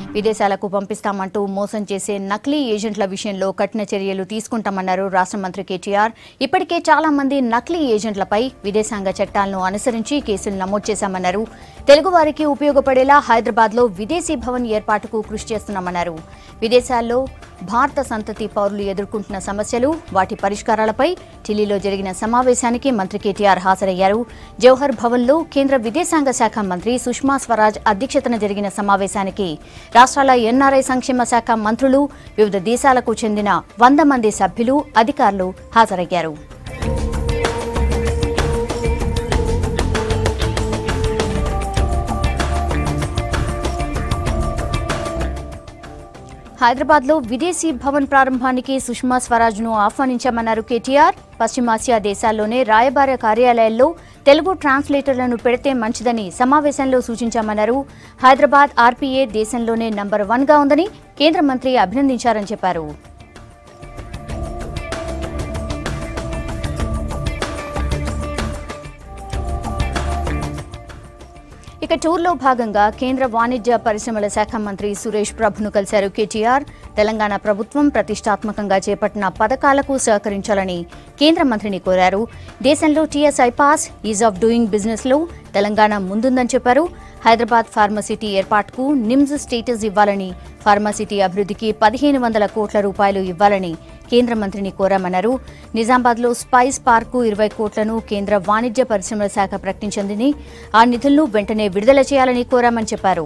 విదేశాలకు పంపిస్తామంటూ మోసం చేసే నకిలీ ఏజెంట్ల విషయంలో కఠిన చర్యలు తీసుకుంటామన్నారు రాష్ట్ర మంత్రి కేటీఆర్ ఇప్పటికే చాలా మంది నకిలీ ఏజెంట్లపై విదేశాంగ చట్టాలను అనుసరించి కేసులు నమోదు చేశామన్నారు తెలుగువారికి ఉపయోగపడేలా హైదరాబాద్లో విదేశీ భవన్ ఏర్పాటుకు కృషి చేస్తున్నామన్నారు విదేశాల్లో భారత సంతతి పౌరులు ఎదుర్కొంటున్న సమస్యలు వాటి పరిష్కారాలపై ఢిల్లీలో జరిగిన సమావేశానికి మంత్రి కేటీఆర్ హాజరయ్యారు జవహర్ భవన్లో కేంద్ర విదేశాంగ శాఖ మంత్రి సుష్మా స్వరాజ్ అధ్యక్షతన జరిగిన సమావేశానికి రాష్ట్రాల ఎన్ఆర్ఐ సంక్షేమ శాఖ మంత్రులు వివిధ దేశాలకు చెందిన వంద మంది సభ్యులు అధికారులు హాజరయ్యారు హైదరాబాద్లో విదేశీ భవన్ ప్రారంభానికి సుష్మా స్వరాజ్ను ఆహ్వానించామన్నారు కేటీఆర్ పశ్చిమాసియా దేశాల్లోనే రాయబార కార్యాలయాల్లో తెలుగు ట్రాన్స్లేటర్లను పెడితే మంచిదని సమావేశంలో సూచించామన్నారు హైదరాబాద్ ఆర్పీఏ దేశంలోనే నంబర్ వన్గా ఉందని కేంద్ర మంత్రి అభినందించారని చెప్పారు ఇక టూర్లో భాగంగా కేంద్ర వాణిజ్య పరిశ్రమల శాఖ మంత్రి సురేష్ ప్రభును కలిశారు కేటీఆర్ తెలంగాణ ప్రభుత్వం ప్రతిష్టాత్మకంగా చేపట్టిన పథకాలకు సహకరించాలని కేంద్ర మంత్రిని కోరారు దేశంలో TSI pass ease of doing బిజినెస్లో తెలంగాణ ముందుందని చెప్పారు హైదరాబాద్ ఫార్మసిటీ ఏర్పాటుకు నిమ్స్ స్టేటస్ ఇవ్వాలని ఫార్మసిటీ అభివృద్ధికి పదిహేను వందల కోట్ల రూపాయలు ఇవ్వాలని కేంద్ర మంత్రిని కోరామన్నారు నిజామాబాద్లో స్పైస్ పార్కు ఇరవై కోట్లను కేంద్ర వాణిజ్య పరిశ్రమల శాఖ ప్రకటించిందని ఆ నిధులను వెంటనే విడుదల చేయాలని కోరామని చెప్పారు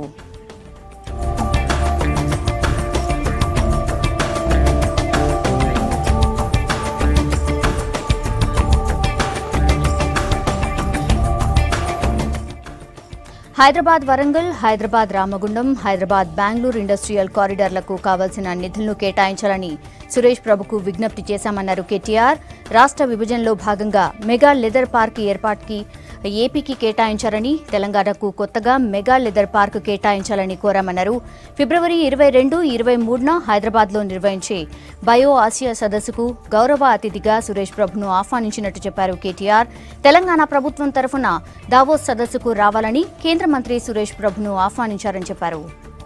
హైదరాబాద్ వరంగల్ హైదరాబాద్ రామగుండం హైదరాబాద్ బెంగళూరు ఇండస్ట్రియల్ కారిడార్లకు కావాల్సిన నిధులను కేటాయించాలని సురేష్ ప్రభుకు విజ్ఞప్తి చేశామన్నారు కేటీఆర్ రాష్ట్ర విభజనలో భాగంగా మెగా లెదర్ పార్క్ ఏర్పాటుకి ఏపీకి కేటాయించారని తెలంగాణకు కొత్తగా మెగా లెదర్ పార్క్ కేటాయించాలని కోరామన్నారు ఫిబ్రవరి ఇరవై రెండు ఇరవై మూడున హైదరాబాద్లో నిర్వహించే బయో ఆసియా సదస్సుకు గౌరవ అతిథిగా సురేష్ ప్రభును ఆహ్వానించినట్టు చెప్పారు కేటీఆర్ తెలంగాణ ప్రభుత్వం తరఫున దావోస్ సదస్సుకు రావాలని కేంద్ర మంత్రి సురేష్ ప్రభును ఆహ్వానించారని చెప్పారు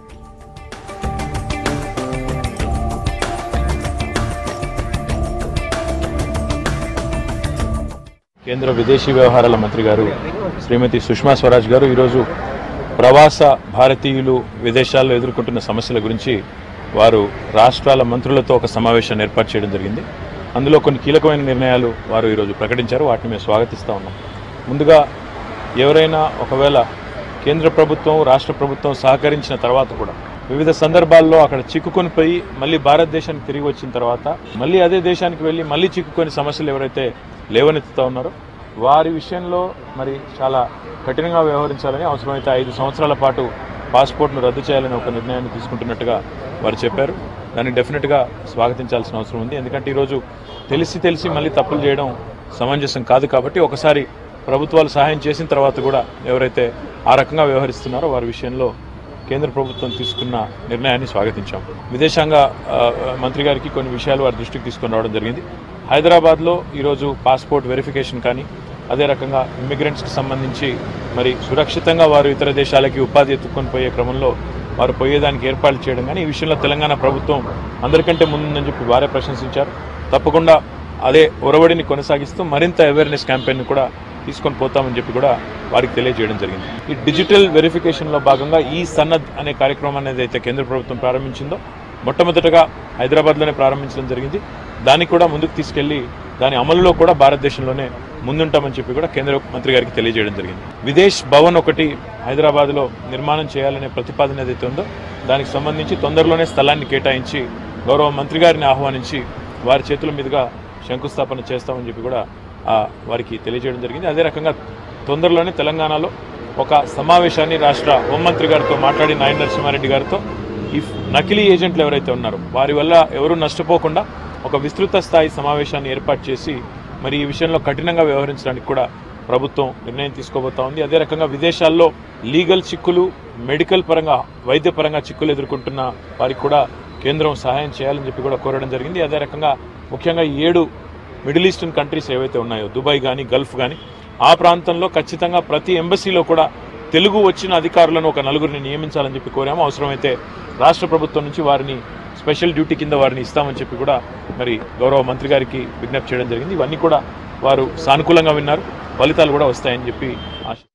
కేంద్ర విదేశీ వ్యవహారాల మంత్రి గారు శ్రీమతి సుష్మా స్వరాజ్ గారు ఈరోజు ప్రవాస భారతీయులు విదేశాల్లో ఎదుర్కొంటున్న సమస్యల గురించి వారు రాష్ట్రాల మంత్రులతో ఒక సమావేశాన్ని ఏర్పాటు చేయడం జరిగింది అందులో కొన్ని కీలకమైన నిర్ణయాలు వారు ఈరోజు ప్రకటించారు వాటిని మేము స్వాగతిస్తూ ఉన్నాం ముందుగా ఎవరైనా ఒకవేళ కేంద్ర ప్రభుత్వం రాష్ట్ర ప్రభుత్వం సహకరించిన తర్వాత కూడా వివిధ సందర్భాల్లో అక్కడ చిక్కుకొని పోయి మళ్ళీ భారతదేశానికి తిరిగి వచ్చిన తర్వాత మళ్ళీ అదే దేశానికి వెళ్ళి మళ్ళీ చిక్కుకొని సమస్యలు ఎవరైతే లేవనెత్తుతా ఉన్నారో వారి విషయంలో మరి చాలా కఠినంగా వ్యవహరించాలని అవసరమైతే ఐదు సంవత్సరాల పాటు పాస్పోర్ట్ను రద్దు చేయాలని ఒక నిర్ణయాన్ని తీసుకుంటున్నట్టుగా వారు చెప్పారు దాన్ని డెఫినెట్గా స్వాగతించాల్సిన అవసరం ఉంది ఎందుకంటే ఈరోజు తెలిసి తెలిసి మళ్ళీ తప్పులు చేయడం సమంజసం కాదు కాబట్టి ఒకసారి ప్రభుత్వాలు సహాయం చేసిన తర్వాత కూడా ఎవరైతే ఆ రకంగా వ్యవహరిస్తున్నారో వారి విషయంలో కేంద్ర ప్రభుత్వం తీసుకున్న నిర్ణయాన్ని స్వాగతించాం విదేశాంగ ఆ, మంత్రి గారికి కొన్ని విషయాలు వారి దృష్టికి తీసుకొని రావడం జరిగింది హైదరాబాద్లో ఈరోజు పాస్పోర్ట్ వెరిఫికేషన్ కానీ అదే రకంగా ఇమ్మిగ్రెంట్స్కి సంబంధించి మరి సురక్షితంగా వారు ఇతర దేశాలకి ఉపాధి ఎత్తుకొని పోయే క్రమంలో వారు పోయేదానికి ఏర్పాట్లు చేయడం కానీ ఈ విషయంలో తెలంగాణ ప్రభుత్వం అందరికంటే ముందుందని చెప్పి వారే ప్రశంసించారు తప్పకుండా అదే ఒరవడిని కొనసాగిస్తూ మరింత అవేర్నెస్ క్యాంపెయిన్ కూడా తీసుకొని పోతామని చెప్పి కూడా వారికి తెలియజేయడం జరిగింది ఈ డిజిటల్ వెరిఫికేషన్లో భాగంగా ఈ సన్నద్ అనే కార్యక్రమం అనేది అయితే కేంద్ర ప్రభుత్వం ప్రారంభించిందో మొట్టమొదటగా హైదరాబాద్లోనే ప్రారంభించడం జరిగింది దాన్ని కూడా ముందుకు తీసుకెళ్లి దాని అమలులో కూడా భారతదేశంలోనే ముందుంటామని చెప్పి కూడా కేంద్ర మంత్రి గారికి తెలియజేయడం జరిగింది విదేశ్ భవన్ ఒకటి హైదరాబాద్లో నిర్మాణం చేయాలనే ప్రతిపాదన ఏదైతే ఉందో దానికి సంబంధించి తొందరలోనే స్థలాన్ని కేటాయించి గౌరవ మంత్రి గారిని ఆహ్వానించి వారి చేతుల మీదుగా శంకుస్థాపన చేస్తామని చెప్పి కూడా ఆ, వారికి తెలియజేయడం జరిగింది అదే రకంగా తొందరలోనే తెలంగాణలో ఒక సమావేశాన్ని రాష్ట్ర హోంమంత్రి గారితో మాట్లాడి నాయన నరసింహారెడ్డి గారితో ఈ నకిలీ ఏజెంట్లు ఎవరైతే ఉన్నారో వారి వల్ల ఎవరు నష్టపోకుండా ఒక విస్తృత స్థాయి సమావేశాన్ని ఏర్పాటు చేసి మరి ఈ విషయంలో కఠినంగా వ్యవహరించడానికి కూడా ప్రభుత్వం నిర్ణయం తీసుకోబోతా ఉంది అదే రకంగా విదేశాల్లో లీగల్ చిక్కులు మెడికల్ పరంగా వైద్య పరంగా చిక్కులు ఎదుర్కొంటున్న వారికి కూడా కేంద్రం సహాయం చేయాలని చెప్పి కూడా కోరడం జరిగింది అదే రకంగా ముఖ్యంగా ఈ ఏడు మిడిల్ ఈస్టర్న్ కంట్రీస్ ఏవైతే ఉన్నాయో దుబాయ్ కానీ గల్ఫ్ కానీ ఆ ప్రాంతంలో ఖచ్చితంగా ప్రతి ఎంబసీలో కూడా తెలుగు వచ్చిన అధికారులను ఒక నలుగురిని నియమించాలని చెప్పి కోరాము అవసరమైతే రాష్ట్ర ప్రభుత్వం నుంచి వారిని స్పెషల్ డ్యూటీ కింద వారిని ఇస్తామని చెప్పి కూడా మరి గౌరవ మంత్రి గారికి విజ్ఞప్తి చేయడం జరిగింది ఇవన్నీ కూడా వారు సానుకూలంగా విన్నారు ఫలితాలు కూడా వస్తాయని చెప్పి ఆశ